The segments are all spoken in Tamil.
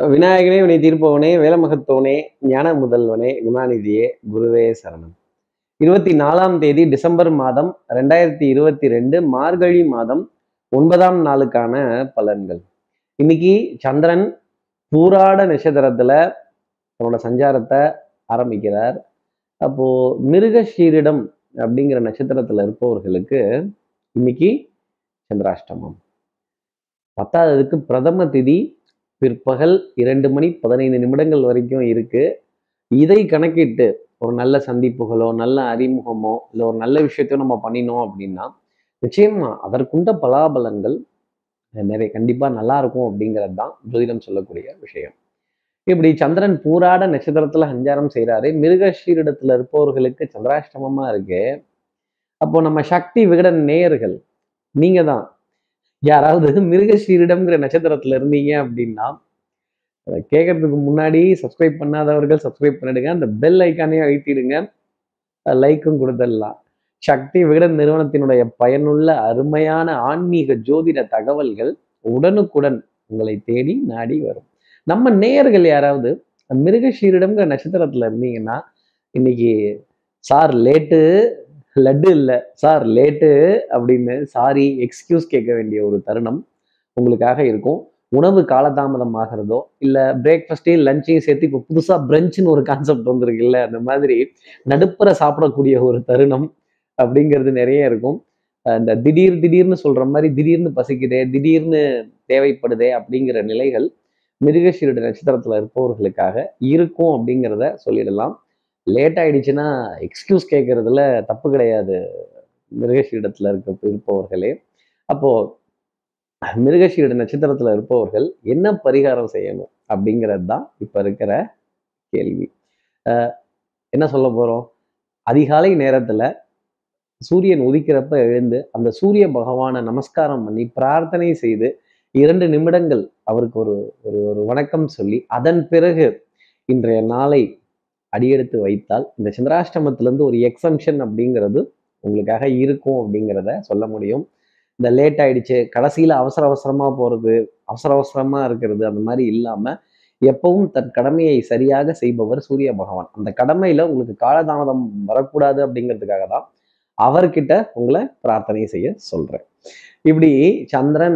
விநாயகனே வினை தீர்ப்பவனே வேலமகத்தோனே ஞான முதல்வனே குணாநிதியே குருவே சரணம் இருபத்தி நாலாம் தேதி டிசம்பர் மாதம் ரெண்டாயிரத்தி இருபத்தி ரெண்டு மார்கழி மாதம் ஒன்பதாம் நாளுக்கான பலன்கள் இன்னைக்கு சந்திரன் பூராட நட்சத்திரத்துல தன்னோட சஞ்சாரத்தை ஆரம்பிக்கிறார் அப்போ மிருகஷீரிடம் அப்படிங்கிற நட்சத்திரத்துல இருப்பவர்களுக்கு இன்னைக்கு சந்திராஷ்டமம் பத்தாவதுக்கு பிரதம திதி பிற்பகல் இரண்டு மணி பதினைந்து நிமிடங்கள் வரைக்கும் இருக்கு இதை கணக்கிட்டு ஒரு நல்ல சந்திப்புகளோ நல்ல அறிமுகமோ இல்லை ஒரு நல்ல விஷயத்தையோ நம்ம பண்ணினோம் அப்படின்னா நிச்சயமா அதற்குண்ட பலாபலன்கள் நிறைய கண்டிப்பா நல்லா இருக்கும் அப்படிங்கிறது தான் ஜோதிடம் சொல்லக்கூடிய விஷயம் இப்படி சந்திரன் பூராட நட்சத்திரத்துல சஞ்சாரம் செய்கிறாரு மிருகஷீரிடத்துல இருப்பவர்களுக்கு சந்திராஷ்டமமா இருக்கு அப்போ நம்ம சக்தி விகடன் நேயர்கள் நீங்க தான் யாராவது மிருகஷீரிடம்ங்கிற நட்சத்திரத்துல இருந்தீங்க அப்படின்னா அதை கேட்கறதுக்கு முன்னாடி சப்ஸ்கிரைப் பண்ணாதவர்கள் சப்ஸ்கிரைப் பண்ணிடுங்க அந்த பெல் ஐக்கானையும் அழுத்திடுங்க லைக்கும் கொடுத்துடலாம் சக்தி விகடன் நிறுவனத்தினுடைய பயனுள்ள அருமையான ஆன்மீக ஜோதிட தகவல்கள் உடனுக்குடன் உங்களை தேடி நாடி வரும் நம்ம நேயர்கள் யாராவது மிருகஷீரிடம்ங்கிற நட்சத்திரத்துல இருந்தீங்கன்னா இன்னைக்கு சார் லேட்டு லட்டு இல்லை சார் லேட்டு அப்படின்னு சாரி எக்ஸ்கியூஸ் கேட்க வேண்டிய ஒரு தருணம் உங்களுக்காக இருக்கும் உணவு காலதாமதம் ஆகிறதோ இல்லை பிரேக்ஃபாஸ்ட்டையும் லஞ்சையும் சேர்த்து இப்போ புதுசாக பிரஞ்சுன்னு ஒரு கான்செப்ட் வந்திருக்குல்ல அந்த மாதிரி நடுப்புற சாப்பிடக்கூடிய ஒரு தருணம் அப்படிங்கிறது நிறைய இருக்கும் இந்த திடீர் திடீர்னு சொல்ற மாதிரி திடீர்னு பசிக்குதே திடீர்னு தேவைப்படுதே அப்படிங்கிற நிலைகள் மிருகஷீருட நட்சத்திரத்துல இருப்பவர்களுக்காக இருக்கும் அப்படிங்கிறத சொல்லிடலாம் லேட் ஆயிடுச்சுன்னா எக்ஸ்கியூஸ் கேட்கறதுல தப்பு கிடையாது மிருகஷீடத்துல இருக்க இருப்பவர்களே அப்போ மிருகஷீட நட்சத்திரத்துல இருப்பவர்கள் என்ன பரிகாரம் செய்யணும் அப்படிங்கிறது தான் இப்ப இருக்கிற கேள்வி என்ன சொல்ல போறோம் அதிகாலை நேரத்துல சூரியன் உதிக்கிறப்ப எழுந்து அந்த சூரிய பகவானை நமஸ்காரம் பண்ணி பிரார்த்தனை செய்து இரண்டு நிமிடங்கள் அவருக்கு ஒரு ஒரு ஒரு வணக்கம் சொல்லி அதன் பிறகு இன்றைய நாளை அடியெடுத்து வைத்தால் இந்த சந்திராஷ்டமத்திலேருந்து ஒரு எக்ஸம்ஷன் அப்படிங்கிறது உங்களுக்காக இருக்கும் அப்படிங்கிறத சொல்ல முடியும் இந்த லேட் ஆயிடுச்சு கடைசியில் அவசர அவசரமாக போகிறது அவசர அவசரமாக இருக்கிறது அந்த மாதிரி இல்லாமல் எப்பவும் தன் கடமையை சரியாக செய்பவர் சூரிய பகவான் அந்த கடமையில் உங்களுக்கு காலதாமதம் வரக்கூடாது அப்படிங்கிறதுக்காக தான் அவர்கிட்ட உங்களை பிரார்த்தனை செய்ய சொல்கிறேன் இப்படி சந்திரன்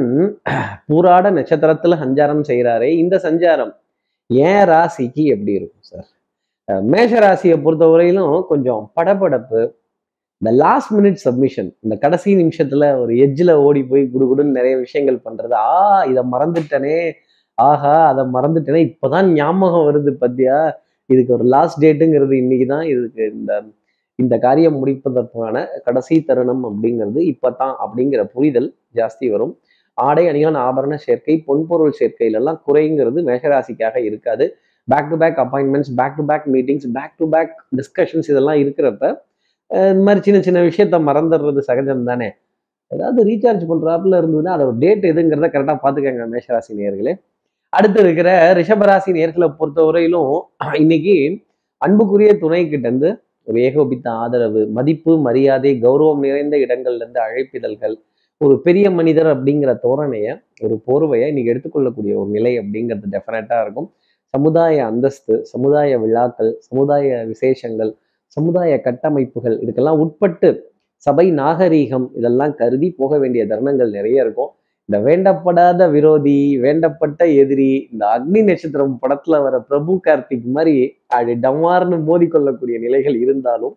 பூராட நட்சத்திரத்தில் சஞ்சாரம் செய்கிறாரே இந்த சஞ்சாரம் ஏன் ராசிக்கு எப்படி இருக்கும் சார் மேஷ ராசியை பொறுத்தவரையிலும் கொஞ்சம் படபடப்பு இந்த லாஸ்ட் மினிட் சப்மிஷன் இந்த கடைசி நிமிஷத்துல ஒரு எஜ்ஜில் ஓடி போய் குடுகுடுன்னு நிறைய விஷயங்கள் பண்றது ஆ இதை மறந்துட்டனே ஆஹா அதை மறந்துட்டேனே இப்போதான் ஞாபகம் வருது பத்தியா இதுக்கு ஒரு லாஸ்ட் டேட்டுங்கிறது இன்னைக்கு தான் இதுக்கு இந்த இந்த காரியம் முடிப்பதற்கான கடைசி தருணம் அப்படிங்கிறது இப்பதான் அப்படிங்கிற புரிதல் ஜாஸ்தி வரும் ஆடை அணிகான் ஆபரண சேர்க்கை பொன்பொருள் சேர்க்கையிலெல்லாம் குறைங்கிறது மேஷராசிக்காக இருக்காது back to back appointments back to back meetings back to back discussions இதெல்லாம் இருக்கிறப்ப இந்த மாதிரி சின்ன சின்ன விஷயத்த மறந்துடுறது சகஜம் தானே ஏதாவது ரீசார்ஜ் பண்ணுறாப்புல இருந்ததுன்னா அதோட டேட் எதுங்கிறத கரெக்டாக பார்த்துக்கங்க மேஷராசி நேர்களே அடுத்து இருக்கிற ரிஷபராசி நேர்களை பொறுத்தவரையிலும் இன்னைக்கு அன்புக்குரிய துணை கிட்ட இருந்து ஒரு ஏகோபித்த ஆதரவு மதிப்பு மரியாதை கௌரவம் நிறைந்த இடங்கள்ல இருந்து அழைப்பிதழ்கள் ஒரு பெரிய மனிதர் அப்படிங்கிற தோரணைய ஒரு போர்வையை இன்னைக்கு எடுத்துக்கொள்ளக்கூடிய ஒரு நிலை அப்படிங்கிறது டெஃபினட்டா இருக்கும் சமுதாய அந்தஸ்து சமுதாய விழாக்கள் சமுதாய விசேஷங்கள் சமுதாய கட்டமைப்புகள் இதுக்கெல்லாம் உட்பட்டு சபை நாகரீகம் இதெல்லாம் கருதி போக வேண்டிய தருணங்கள் நிறைய இருக்கும் இந்த வேண்டப்படாத விரோதி வேண்டப்பட்ட எதிரி இந்த அக்னி நட்சத்திரம் படத்துல வர பிரபு கார்த்திக் மாதிரி அப்படி டமார்னு மோதிக்கொள்ளக்கூடிய நிலைகள் இருந்தாலும்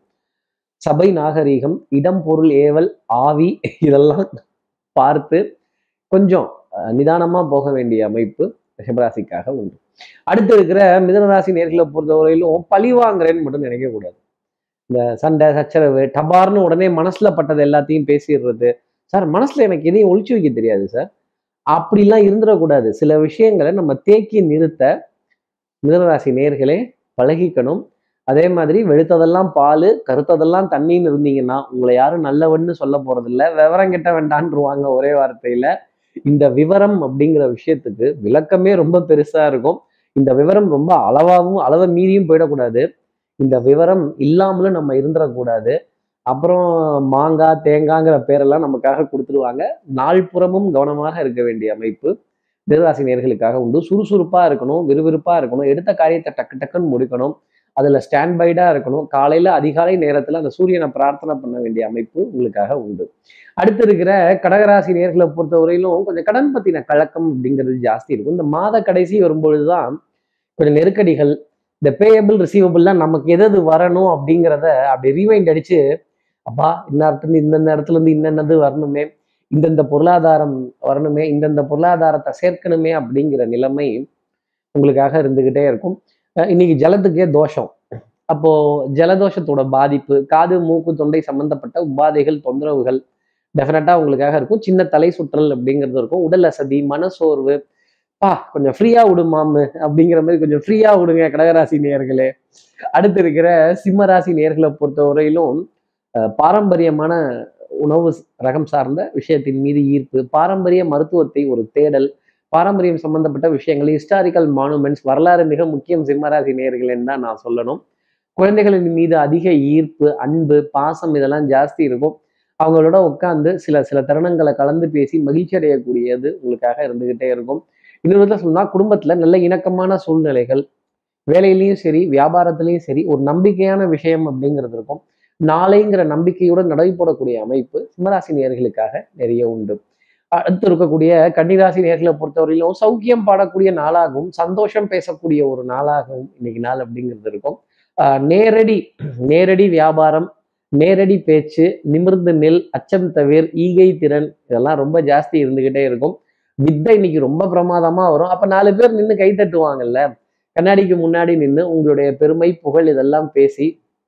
சபை நாகரீகம் இடம் பொருள் ஏவல் ஆவி இதெல்லாம் பார்த்து கொஞ்சம் நிதானமா போக வேண்டிய அமைப்பு ரிஷபராசிக்காக உண்டு அடுத்து இருக்கிற மிதனராசி நேர்களை பொறுத்தவரையிலும் பழி வாங்குறேன்னு மட்டும் நினைக்க கூடாது இந்த சண்டை சச்சரவு டபார்னு உடனே மனசுல பட்டது எல்லாத்தையும் பேசிடுறது சார் மனசுல எனக்கு எதையும் ஒழிச்சு வைக்க தெரியாது சார் அப்படிலாம் இருந்துடக்கூடாது சில விஷயங்களை நம்ம தேக்கி நிறுத்த மிதனராசி நேர்களே பழகிக்கணும் அதே மாதிரி வெளுத்ததெல்லாம் பால் கருத்ததெல்லாம் தண்ணின்னு இருந்தீங்கன்னா உங்களை யாரும் நல்லவன்னு சொல்ல போறதில்ல விவரம் கெட்ட வேண்டான்ருவாங்க ஒரே வார்த்தையில இந்த விவரம் அப்படிங்கிற விஷயத்துக்கு விளக்கமே ரொம்ப பெருசா இருக்கும் இந்த விவரம் ரொம்ப அளவாகவும் அளவை மீறியும் போயிடக்கூடாது இந்த விவரம் இல்லாமலும் நம்ம இருந்துடக்கூடாது அப்புறம் மாங்காய் தேங்காய்ங்கிற பேரெல்லாம் நமக்காக கொடுத்துருவாங்க நாள் புறமும் கவனமாக இருக்க வேண்டிய அமைப்பு மிதராசி நேர்களுக்காக உண்டு சுறுசுறுப்பா இருக்கணும் விறுவிறுப்பா இருக்கணும் எடுத்த காரியத்தை டக்கு டக்குன்னு முடிக்கணும் அதுல ஸ்டாண்ட் பைடா இருக்கணும் காலையில அதிகாலை நேரத்துல அந்த சூரியனை பிரார்த்தனை பண்ண வேண்டிய அமைப்பு உங்களுக்காக உண்டு அடுத்து இருக்கிற கடகராசி நேர்களை பொறுத்தவரையிலும் கொஞ்சம் கடன் பத்தின கலக்கம் அப்படிங்கிறது ஜாஸ்தி இருக்கும் இந்த மாத கடைசி வரும்பொழுதுதான் கொஞ்சம் நெருக்கடிகள் இந்த பேயபிள் ரிசீவபிள்லாம் நமக்கு எது எது வரணும் அப்படிங்கிறத அப்படி ரீவைண்ட் அடிச்சு அப்பா இந்நேரத்துல இந்தந்த இடத்துல இருந்து இன்னென்னது வரணுமே இந்தந்த பொருளாதாரம் வரணுமே இந்தந்த பொருளாதாரத்தை சேர்க்கணுமே அப்படிங்கிற நிலைமை உங்களுக்காக இருந்துகிட்டே இருக்கும் அஹ் இன்னைக்கு ஜலத்துக்கே தோஷம் அப்போ ஜலதோஷத்தோட பாதிப்பு காது மூக்கு தொண்டை சம்பந்தப்பட்ட உபாதைகள் தொந்தரவுகள் டெஃபினட்டா உங்களுக்காக இருக்கும் சின்ன தலை சுற்றல் அப்படிங்கிறது இருக்கும் உடல் அசதி மனசோர்வு பா கொஞ்சம் ஃப்ரீயா விடுமாமு அப்படிங்கிற மாதிரி கொஞ்சம் ஃப்ரீயா விடுங்க கடகராசி நேயர்களே அடுத்து இருக்கிற சிம்ம ராசி நேர்களை பொறுத்தவரையிலும் அஹ், பாரம்பரியமான உணவு ரகம் சார்ந்த விஷயத்தின் மீது ஈர்ப்பு பாரம்பரிய மருத்துவத்தை ஒரு தேடல் பாரம்பரியம் சம்பந்தப்பட்ட விஷயங்கள் ஹிஸ்டாரிக்கல் மானுமெண்ட்ஸ் வரலாறு மிக முக்கியம் சிம்மராசி நேர்கள்னு தான் நான் சொல்லணும் குழந்தைகளின் மீது அதிக ஈர்ப்பு அன்பு பாசம் இதெல்லாம் ஜாஸ்தி இருக்கும் அவங்களோட உட்காந்து சில சில தருணங்களை கலந்து பேசி மகிழ்ச்சி அடையக்கூடியது உங்களுக்காக இருந்துகிட்டே இருக்கும் இன்னொரு விதத்துல சொன்னா குடும்பத்துல நல்ல இணக்கமான சூழ்நிலைகள் வேலையிலயும் சரி வியாபாரத்திலையும் சரி ஒரு நம்பிக்கையான விஷயம் அப்படிங்கிறது இருக்கும் நாளைங்கிற நம்பிக்கையுடன் நடைபெறக்கூடிய அமைப்பு சிம்மராசி நேர்களுக்காக நிறைய உண்டு அடுத்து இருக்கக்கூடிய கன்னிராசி நேர்களை பொறுத்தவரையிலும் சௌக்கியம் பாடக்கூடிய நாளாகவும் சந்தோஷம் பேசக்கூடிய ஒரு நாளாகவும் இன்னைக்கு நாள் அப்படிங்கிறது இருக்கும் ஆஹ் நேரடி நேரடி வியாபாரம் நேரடி பேச்சு நிமிர்ந்து நெல் அச்சம் தவிர் ஈகை திறன் இதெல்லாம் ரொம்ப ஜாஸ்தி இருந்துகிட்டே இருக்கும் வித்தை இன்னைக்கு ரொம்ப பிரமாதமா வரும் அப்ப நாலு பேர் நின்று கை தட்டுவாங்கல்ல கண்ணாடிக்கு முன்னாடி நின்று உங்களுடைய பெருமை புகழ் இதெல்லாம் பேசி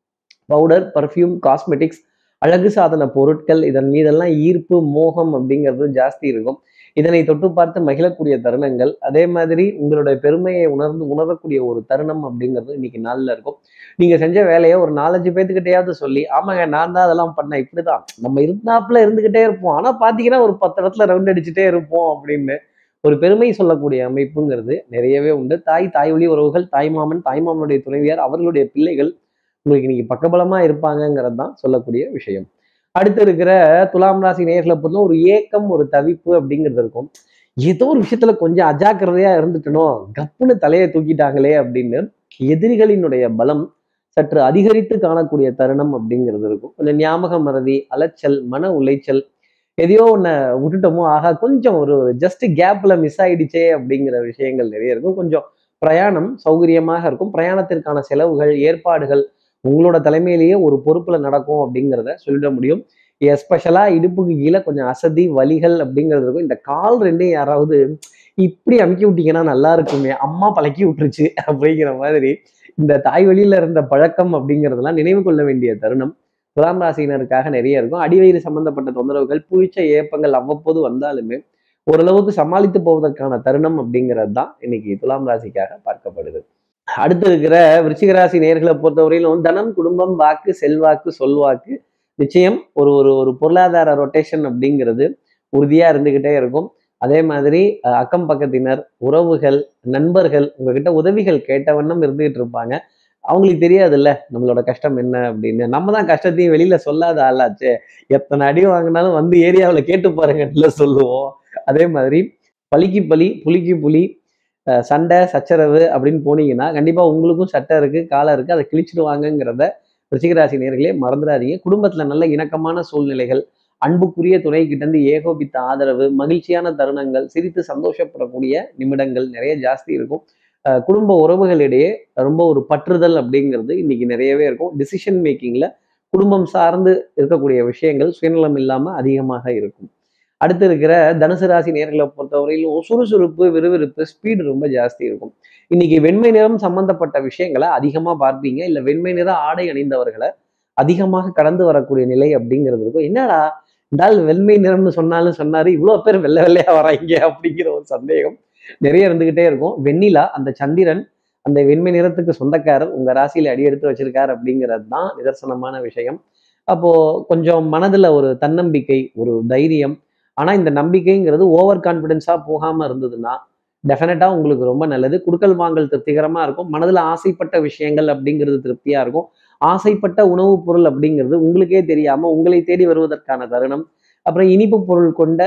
பவுடர் பர்ஃப்யூம் காஸ்மெட்டிக்ஸ் அழகு சாதன பொருட்கள் இதன் மீதெல்லாம் ஈர்ப்பு மோகம் அப்படிங்கிறது ஜாஸ்தி இருக்கும் இதனை தொட்டு பார்த்து மகிழக்கூடிய தருணங்கள் அதே மாதிரி உங்களுடைய பெருமையை உணர்ந்து உணரக்கூடிய ஒரு தருணம் அப்படிங்கிறது இன்னைக்கு நாள்ல இருக்கும் நீங்க செஞ்ச வேலையை ஒரு நாலஞ்சு பேத்துக்கிட்டையாவது சொல்லி ஆமாங்க நான் தான் அதெல்லாம் பண்ணேன் இப்படிதான் நம்ம இருந்தாப்புல இருந்துகிட்டே இருப்போம் ஆனா பாத்தீங்கன்னா ஒரு பத்து இடத்துல ரவுண்ட் அடிச்சுட்டே இருப்போம் அப்படின்னு ஒரு பெருமை சொல்லக்கூடிய அமைப்புங்கிறது நிறையவே உண்டு தாய் தாய் வழி உறவுகள் தாய்மாமன் தாய்மாமனுடைய துணைவியார் அவர்களுடைய பிள்ளைகள் உங்களுக்கு இன்னைக்கு பக்கபலமா இருப்பாங்கங்கிறது தான் சொல்லக்கூடிய விஷயம் அடுத்து இருக்கிற துலாம் ராசி நேர்களை பொறுத்த ஒரு ஏக்கம் ஒரு தவிப்பு அப்படிங்கிறது இருக்கும் ஏதோ ஒரு விஷயத்துல கொஞ்சம் அஜாக்கிரதையா இருந்துட்டனோ கப்புன்னு தலையை தூக்கிட்டாங்களே அப்படின்னு எதிரிகளினுடைய பலம் சற்று அதிகரித்து காணக்கூடிய தருணம் அப்படிங்கிறது இருக்கும் கொஞ்சம் ஞாபக மறதி அலைச்சல் மன உளைச்சல் எதையோ ஒன்றை விட்டுட்டோமோ ஆகா கொஞ்சம் ஒரு ஜஸ்ட் கேப்ல மிஸ் ஆயிடுச்சே அப்படிங்கிற விஷயங்கள் நிறைய இருக்கும் கொஞ்சம் பிரயாணம் சௌகரியமாக இருக்கும் பிரயாணத்திற்கான செலவுகள் ஏற்பாடுகள் உங்களோட தலைமையிலேயே ஒரு பொறுப்புல நடக்கும் அப்படிங்கிறத சொல்லிட முடியும் எஸ்பெஷலா இடுப்புக்கு கீழே கொஞ்சம் அசதி வலிகள் அப்படிங்கிறது இருக்கும் இந்த கால் ரெண்டையும் யாராவது இப்படி அமுக்கி விட்டீங்கன்னா நல்லா இருக்குமே அம்மா பழக்கி விட்டுருச்சு அப்படிங்கிற மாதிரி இந்த தாய் வழியில இருந்த பழக்கம் அப்படிங்கிறதெல்லாம் நினைவு கொள்ள வேண்டிய தருணம் துலாம் ராசியினருக்காக நிறைய இருக்கும் அடிவயிறு சம்பந்தப்பட்ட தொந்தரவுகள் புளிச்ச ஏப்பங்கள் அவ்வப்போது வந்தாலுமே ஓரளவுக்கு சமாளித்து போவதற்கான தருணம் அப்படிங்கிறது தான் இன்னைக்கு துலாம் ராசிக்காக பார்க்கப்படுது அடுத்து இருக்கிற விருச்சிக ராசி நேர்களை பொறுத்தவரையிலும் தனம் குடும்பம் வாக்கு செல்வாக்கு சொல்வாக்கு நிச்சயம் ஒரு ஒரு ஒரு பொருளாதார ரொட்டேஷன் அப்படிங்கிறது உறுதியா இருந்துகிட்டே இருக்கும் அதே மாதிரி அஹ், அக்கம் பக்கத்தினர் உறவுகள் நண்பர்கள் உங்ககிட்ட உதவிகள் கேட்ட வண்ணம் இருந்துகிட்டு இருப்பாங்க அவங்களுக்கு தெரியாதுல்ல நம்மளோட கஷ்டம் என்ன அப்படின்னு நம்ம தான் கஷ்டத்தையும் வெளியில சொல்லாத ஆளாச்சே எத்தனை அடி வாங்கினாலும் வந்து ஏரியாவில் கேட்டு பாருங்கன்னு சொல்லுவோம் அதே மாதிரி பலிக்கு பலி புலிக்கு புலி அஹ் சண்டை சச்சரவு அப்படின்னு போனீங்கன்னா கண்டிப்பா உங்களுக்கும் சட்டை இருக்கு காலை இருக்கு அதை கிழிச்சிடுவாங்கங்கிறத ரிஷிகராசி நேர்களே மறந்துடாதீங்க குடும்பத்துல நல்ல இணக்கமான சூழ்நிலைகள் அன்புக்குரிய துணை கிட்ட இருந்து ஏகோபித்த ஆதரவு மகிழ்ச்சியான தருணங்கள் சிரித்து சந்தோஷப்படக்கூடிய நிமிடங்கள் நிறைய ஜாஸ்தி இருக்கும் அஹ் குடும்ப உறவுகளிடையே ரொம்ப ஒரு பற்றுதல் அப்படிங்கிறது இன்னைக்கு நிறையவே இருக்கும் டிசிஷன் மேக்கிங்ல குடும்பம் சார்ந்து இருக்கக்கூடிய விஷயங்கள் சுயநலம் இல்லாம அதிகமாக இருக்கும் அடுத்து இருக்கிற தனுசு ராசி நேர்களை பொறுத்தவரையிலும் சுறுசுறுப்பு விறுவிறுப்பு ஸ்பீடு ரொம்ப ஜாஸ்தி இருக்கும் இன்னைக்கு வெண்மை நிறம் சம்பந்தப்பட்ட விஷயங்களை அதிகமா பார்ப்பீங்க இல்ல வெண்மை நிற ஆடை அணிந்தவர்களை அதிகமாக கடந்து வரக்கூடிய நிலை அப்படிங்கிறது இருக்கும் என்னடா இந்த ஆள் வெண்மை நிறம்னு சொன்னாலும் சொன்னாரு இவ்வளவு பேர் வெள்ளை வெள்ளையா வராங்க அப்படிங்கிற ஒரு சந்தேகம் நிறைய இருந்துகிட்டே இருக்கும் வெண்ணிலா அந்த சந்திரன் அந்த வெண்மை நிறத்துக்கு சொந்தக்காரர் உங்க ராசியில அடி எடுத்து வச்சிருக்காரு அப்படிங்கிறது தான் நிதர்சனமான விஷயம் அப்போ கொஞ்சம் மனதுல ஒரு தன்னம்பிக்கை ஒரு தைரியம் ஆனா இந்த நம்பிக்கைங்கிறது ஓவர் கான்ஃபிடென்ஸா போகாம இருந்ததுன்னா டெஃபினட்டா உங்களுக்கு ரொம்ப நல்லது குடுக்கல் வாங்கல் திருப்திகரமா இருக்கும் மனதுல ஆசைப்பட்ட விஷயங்கள் அப்படிங்கிறது திருப்தியா இருக்கும் ஆசைப்பட்ட உணவுப் பொருள் அப்படிங்கிறது உங்களுக்கே தெரியாம உங்களை தேடி வருவதற்கான தருணம் அப்புறம் இனிப்பு பொருள் கொண்ட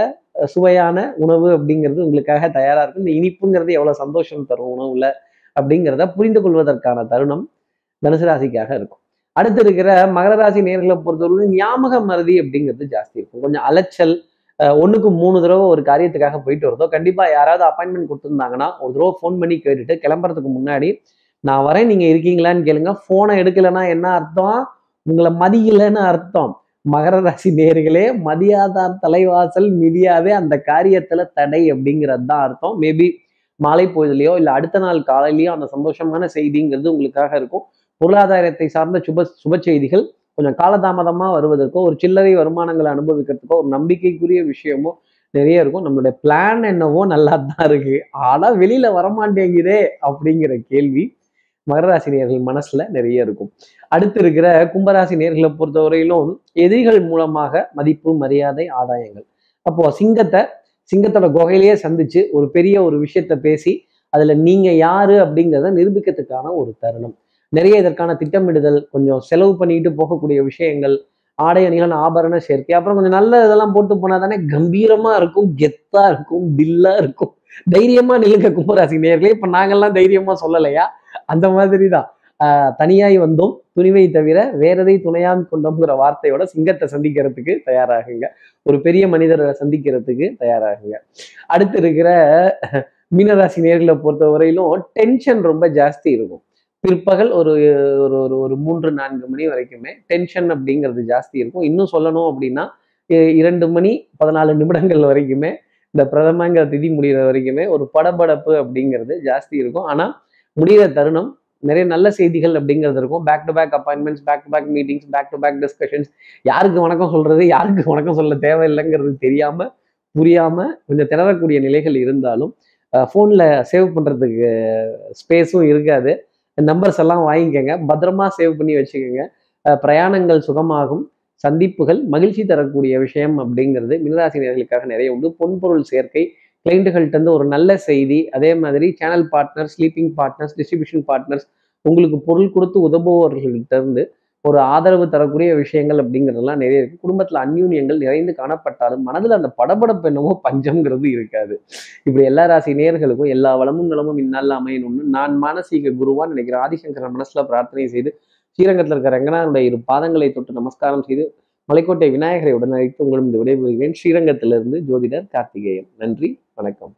அஹ், சுவையான உணவு அப்படிங்கிறது உங்களுக்காக தயாரா இருக்கும் இந்த இனிப்புங்கிறது எவ்வளவு சந்தோஷம் தரும் உணவுல அப்படிங்கிறத புரிந்து கொள்வதற்கான தருணம் தனுசு ராசிக்காக இருக்கும் அடுத்து இருக்கிற மகர ராசி நேர்களை பொறுத்தவரை ஞாபக மறதி அப்படிங்கிறது ஜாஸ்தி இருக்கும் கொஞ்சம் அலைச்சல் அஹ், ஒண்ணுக்கு மூணு தடவை ஒரு காரியத்துக்காக போயிட்டு வரதோ கண்டிப்பா யாராவது அப்பாயின்மெண்ட் கொடுத்துருந்தாங்கன்னா ஒரு தடவை ஃபோன் பண்ணி கேட்டுட்டு கிளம்புறதுக்கு முன்னாடி நான் வரேன் நீங்க இருக்கீங்களான்னு கேளுங்க போனை எடுக்கலைன்னா என்ன அர்த்தம் உங்களை மதிக்கலைன்னு அர்த்தம் மகர ராசி நேர்களே மதியாதார் தலைவாசல் மிதியாதே அந்த காரியத்துல தடை அப்படிங்கிறது தான் அர்த்தம் மேபி மாலை பொழுதுலையோ இல்ல அடுத்த நாள் காலையிலயோ அந்த சந்தோஷமான செய்திங்கிறது உங்களுக்காக இருக்கும் பொருளாதாரத்தை சார்ந்த சுப சுப செய்திகள் கொஞ்சம் காலதாமதமா வருவதற்கோ ஒரு சில்லறை வருமானங்களை அனுபவிக்கிறதுக்கோ ஒரு நம்பிக்கைக்குரிய விஷயமோ நிறைய இருக்கும் நம்மளுடைய பிளான் என்னவோ நல்லா தான் இருக்கு ஆனா வெளியில வரமாட்டேங்குதே அப்படிங்கிற கேள்வி மகராசி நேர்கள் மனசுல நிறைய இருக்கும் அடுத்து இருக்கிற கும்பராசி நேர்களை பொறுத்தவரையிலும் எதிரிகள் மூலமாக மதிப்பு மரியாதை ஆதாயங்கள் அப்போ சிங்கத்தை சிங்கத்தோட குகையிலேயே சந்திச்சு ஒரு பெரிய ஒரு விஷயத்த பேசி அதுல நீங்க யாரு அப்படிங்கிறத நிரூபிக்கிறதுக்கான ஒரு தருணம் நிறைய இதற்கான திட்டமிடுதல் கொஞ்சம் செலவு பண்ணிட்டு போகக்கூடிய விஷயங்கள் ஆடை அணிகள் ஆபரண சேர்க்கை அப்புறம் கொஞ்சம் நல்ல இதெல்லாம் போட்டு போனா தானே கம்பீரமா இருக்கும் கெத்தா இருக்கும் தில்லா இருக்கும் தைரியமா நில்லுங்க கும்பராசி நேர்களே இப்ப நாங்கெல்லாம் தைரியமா சொல்லலையா அந்த மாதிரி தான் ஆஹ் தனியாய் வந்தோம் துணிவை தவிர வேறதை துணையாம் கொண்டோம்ங்கிற வார்த்தையோட சிங்கத்தை சந்திக்கிறதுக்கு தயாராகுங்க ஒரு பெரிய மனிதரை சந்திக்கிறதுக்கு தயாராகுங்க அடுத்து இருக்கிற மீனராசி நேர்களை பொறுத்த வரையிலும் டென்ஷன் ரொம்ப ஜாஸ்தி இருக்கும் பிற்பகல் ஒரு ஒரு ஒரு ஒரு மூன்று நான்கு மணி வரைக்குமே டென்ஷன் அப்படிங்கிறது ஜாஸ்தி இருக்கும் இன்னும் சொல்லணும் அப்படின்னா இ- இரண்டு மணி பதினாலு நிமிடங்கள் வரைக்குமே இந்த பிரதமங்கிற திதி முடிகிற வரைக்குமே ஒரு படபடப்பு அப்படிங்கிறது ஜாஸ்தி இருக்கும் ஆனா முடிகிற தருணம் நிறைய நல்ல செய்திகள் அப்படிங்கிறது இருக்கும் back to back appointments back to back meetings back to back discussions யாருக்கு வணக்கம் சொல்றது யாருக்கு வணக்கம் சொல்ல தேவையில்லைங்கிறது தெரியாம புரியாம கொஞ்சம் திணறக்கூடிய நிலைகள் இருந்தாலும் ஃபோனில் சேவ் பண்ணுறதுக்கு ஸ்பேஸும் இருக்காது நம்பர்ஸ் எல்லாம் வாங்கிக்கோங்க பத்திரமா சேவ் பண்ணி வச்சுக்கோங்க அஹ் பிரயாணங்கள் சுகமாகும் சந்திப்புகள் மகிழ்ச்சி தரக்கூடிய விஷயம் அப்படிங்கிறது மினராசினியர்களுக்காக நிறைய உண்டு பொன்பொருள் சேர்க்கை கிளைண்ட்டுகள்ட்ட இருந்து ஒரு நல்ல செய்தி அதே மாதிரி channel partners sleeping partners distribution partners உங்களுக்கு பொருள் கொடுத்து உதவுபவர்கள்ட்ட இருந்து ஒரு ஆதரவு தரக்கூடிய விஷயங்கள் அப்படிங்கிறதெல்லாம் நிறைய இருக்கு குடும்பத்துல அந்யூன்யங்கள் நிறைந்து காணப்பட்டாலும் மனதுல அந்த படபடப்பு என்னவோ பஞ்சம்ங்கிறது இருக்காது இப்படி எல்லா ராசி நேயர்களுக்கும் எல்லா வளமும் நலமும் இந்நாளில் அமையணும்னு நான் மானசீக குருவான் நினைக்கிறேன் ஆதிசங்கரன் மனசுல பிரார்த்தனை செய்து ஸ்ரீரங்கத்தில் இருக்கிற ரங்கனாருடைய இரு பாதங்களை தொட்டு நமஸ்காரம் செய்து மலைக்கோட்டை விநாயகரை உடன் அழைத்து உங்களும் இந்த விடைபெறுகிறேன் ஸ்ரீரங்கத்திலிருந்து ஜோதிடர் கார்த்திகேயன் நன்றி வணக்கம்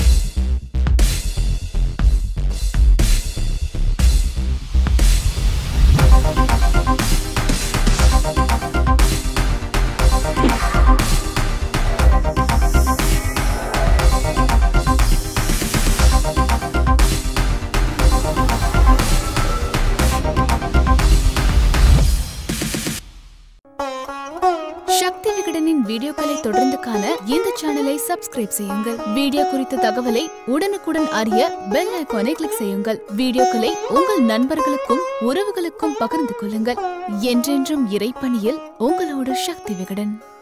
சக்தி விகடனின் வீடியோக்களை தொடர்ந்து காண இந்த சேனலை சப்ஸ்கிரைப் செய்யுங்கள் வீடியோ குறித்த தகவலை உடனுக்குடன் அறிய பெல் ஐகானை கிளிக் செய்யுங்கள் வீடியோக்களை உங்கள் நண்பர்களுக்கும் உறவுகளுக்கும் பகிர்ந்து கொள்ளுங்கள் என்றென்றும் இறைப்பணியில் உங்களோடு சக்தி விகடன்